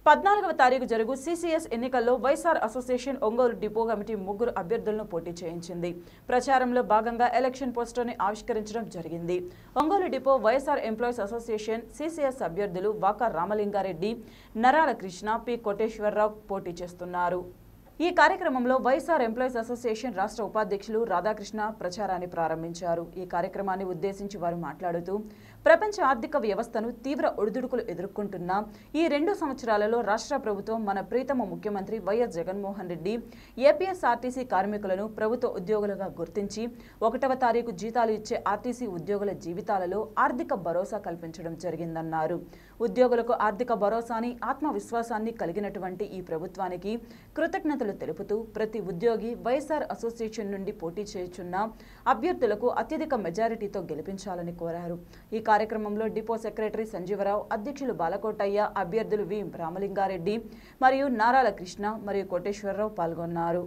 పద్నాలుగవ తారీఖు జరుగు సీసీఎస్ ఎన్నికల్లో YSR association Ongole depot committee ముగ్గురు అభ్యర్థులను పోటీ చేయించింది ప్రచారంలో భాగంగా ఎలక్షన్ పోస్టర్ని ఆవిష్కరించడం జరిగింది Ongole depot YSR employees association CCS అభ్యర్థులు వాకా రామలింగారెడ్డి నరాల కృష్ణ పి కోటేశ్వరరావు పోటీ చేస్తున్నారు ఈ కార్యక్రమంలో వైఎస్ఆర్ ఎంప్లాయీస్ అసోసియేషన్ రాష్ట్ర ఉపాధ్యక్షులు రాధాకృష్ణ ప్రచారాన్ని ప్రారంభించారు ఈ కార్యక్రమాన్ని ఉద్దేశించి వారు మాట్లాడుతూ ప్రపంచ ఆర్థిక వ్యవస్థను తీవ్ర ఒడిదుడుకులు ఎదుర్కొంటున్న ఈ రెండు సంవత్సరాలలో రాష్ట్ర ప్రభుత్వం మన ప్రీతమ ముఖ్యమంత్రి వైఎస్ జగన్మోహన్ రెడ్డి ఏపీఎస్ఆర్టీసీ కార్మికులను ప్రభుత్వ ఉద్యోగులుగా గుర్తించి ఒకటవ తారీఖు జీతాలు ఇచ్చే ఆర్టీసీ ఉద్యోగుల జీవితాలలో ఆర్థిక భరోసా కల్పించడం జరిగిందన్నారు ఉద్యోగులకు ఆర్థిక భరోసాని ఆత్మవిశ్వాసాన్ని కలిగినటువంటి ఈ ప్రభుత్వానికి కృతజ్ఞతలు తెలుపుతూ ప్రతి ఉద్యోగి వైఎస్ఆర్ అసోసియేషన్ నుండి పోటీ చేయుచున్న అభ్యర్థులకు అత్యధిక మెజారిటీతో గెలిపించాలని కోరారు ఈ కార్యక్రమంలో డిపో సెక్రటరీ సంజీవరావు అధ్యక్షులు బాలకోటయ్య అభ్యర్థులు వి రామలింగారెడ్డి మరియు నారాల కృష్ణ మరియు కోటేశ్వరరావు పాల్గొన్నారు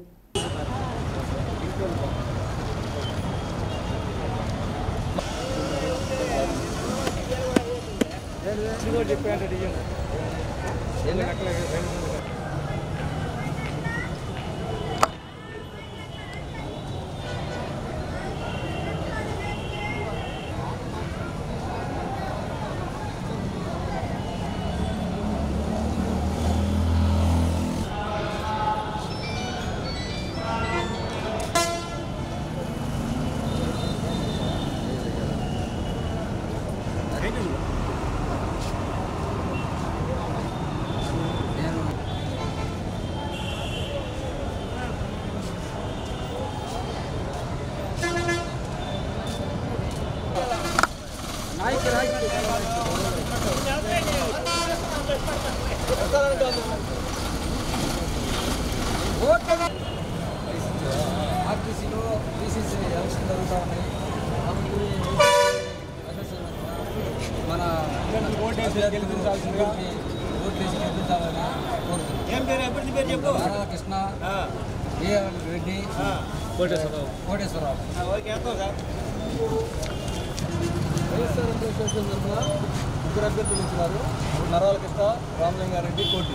ఆర్టీసీలో టీసీసీ ఎలక్షన్ జరుగుతూ ఉన్నాయి కాబట్టి అసోసియేషన్ మన అభ్యర్థులు ముగ్గురికి ఓట్లేసి గెలిపించాలని కోరుతున్నాం ఏం పేరు అభ్యర్థి పేరు చెప్పు రాధాకృష్ణ ఏఆర్ రెడ్డి కోటేశ్వరరావు కోటేశ్వరరావు ఓకే వేస్తాం సార్ వైఎస్ఆర్ అసోసియేషన్ తరఫున ముగ్గురు అభ్యర్థులు ఇచ్చినారు నరాల కృష్ణ రామలింగారెడ్డి కోటి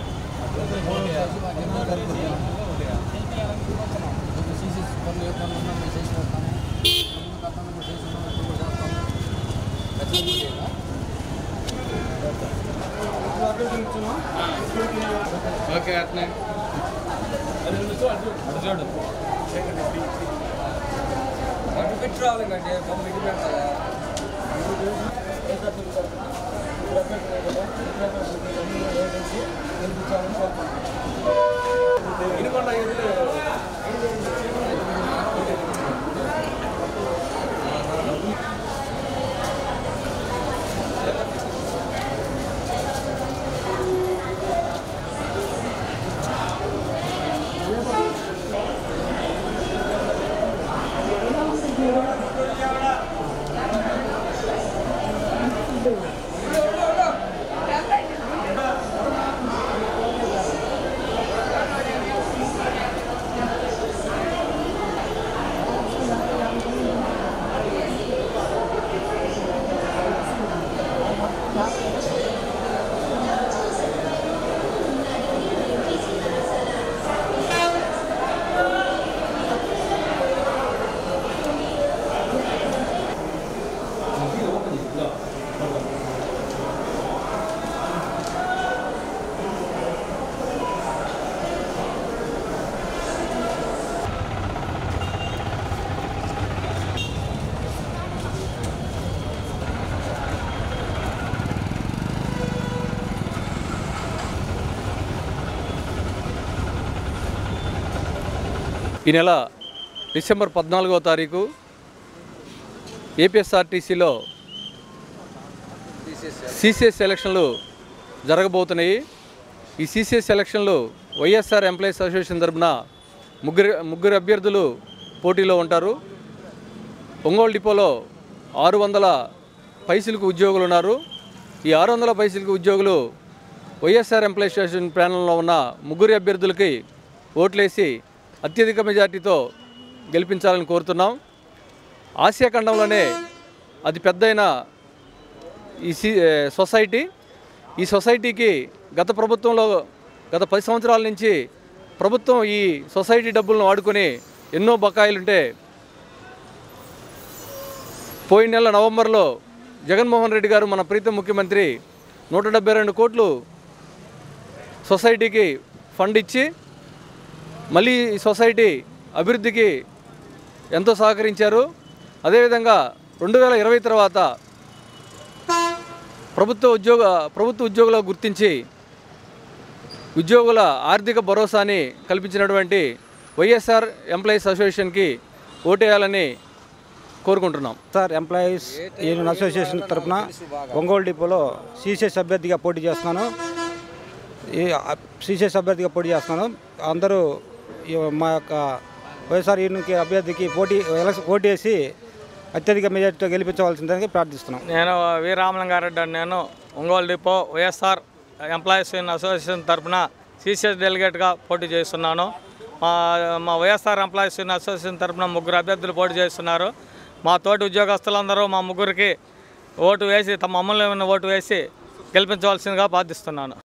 సీసీ పనులు ఏ పనులు ఉన్నా మేము చేసి పెడతాము ముందు గతంలో కూడా చేసి ఉన్నాం ఇప్పుడు కూడా చేస్తాము ఖచ్చితంగా అభ్యర్థులు ఇచ్చున్నాం ఓకే అట్నే చూడు అటు పెట్టి రావాలి కంటే బొమ్మ పెట్టి పెడతారా ఈ నెల డిసెంబర్ పద్నాలుగో తారీఖు ఏపీఎస్ఆర్టీసీలో సిసిఎస్ ఎలక్షన్లు జరగబోతున్నాయి ఈ సిసిఎస్ ఎలక్షన్లు వైఎస్ఆర్ ఎంప్లాయీస్ అసోసియేషన్ తరపున ముగ్గురు ముగ్గురు అభ్యర్థులు పోటీలో ఉంటారు ఒంగోలు డిపోలో ఆరు వందల పైసలకు ఉద్యోగులు ఉన్నారు ఈ ఆరు వందల పైసలకు ఉద్యోగులు వైఎస్ఆర్ ఎంప్లాయీస్ అసోసియేషన్ ప్యానల్లో ఉన్న ముగ్గురు అభ్యర్థులకి ఓట్లేసి అత్యధిక మెజార్టీతో గెలిపించాలని కోరుతున్నాం ఆసియా ఖండంలోనే అతి పెద్దయిన ఈ సి ఏ, సొసైటీ ఈ సొసైటీకి గత ప్రభుత్వంలో గత పది సంవత్సరాల నుంచి ప్రభుత్వం ఈ సొసైటీ డబ్బులను వాడుకొని ఎన్నో బకాయిలుంటే పోయిన నెల నవంబర్లో జగన్మోహన్ రెడ్డి గారు మన ప్రీతం ముఖ్యమంత్రి నూట డెబ్బై రెండు కోట్లు సొసైటీకి ఫండ్ ఇచ్చి మళ్ళీ ఈ సొసైటీ అభివృద్ధికి ఎంతో సహకరించారు అదేవిధంగా రెండు వేల ఇరవై తర్వాత ప్రభుత్వ ఉద్యోగ ప్రభుత్వ ఉద్యోగులు గుర్తించి ఉద్యోగుల ఆర్థిక భరోసాని కల్పించినటువంటి వైఎస్ఆర్ ఎంప్లాయీస్ అసోసియేషన్కి ఓటేయాలని కోరుకుంటున్నాం సార్ ఎంప్లాయీస్ యూనియన్ అసోసియేషన్ తరఫున ఒంగోలు డిపోలో సిసిఎస్ అభ్యర్థిగా పోటీ చేస్తున్నాను ఈ సిసిఎస్ అభ్యర్థిగా పోటీ చేస్తున్నాను అందరూ ఈ మా యొక్క వైఎస్ఆర్ యూనియన్కి అభ్యర్థికి పోటీ ఎలక్షన్ పోటీ వేసి అత్యధిక మెజార్టీతో గెలిపించవలసిందని ప్రార్థిస్తున్నాం నేను వి రామలింగారెడ్డి అని నేను Ongole depot YSR employees union association తరఫున సిసిఎస్ డెలిగేట్గా పోటీ చేస్తున్నాను మా మా వైఎస్ఆర్ ఎంప్లాయీస్ యూనియన్ అసోసియేషన్ తరఫున ముగ్గురు అభ్యర్థులు పోటీ చేస్తున్నారు మా తోటి ఉద్యోగస్తులందరూ మా ముగ్గురికి ఓటు వేసి తమ అమూల్యమైన ఓటు వేసి గెలిపించవలసిందిగా ప్రార్థిస్తున్నాను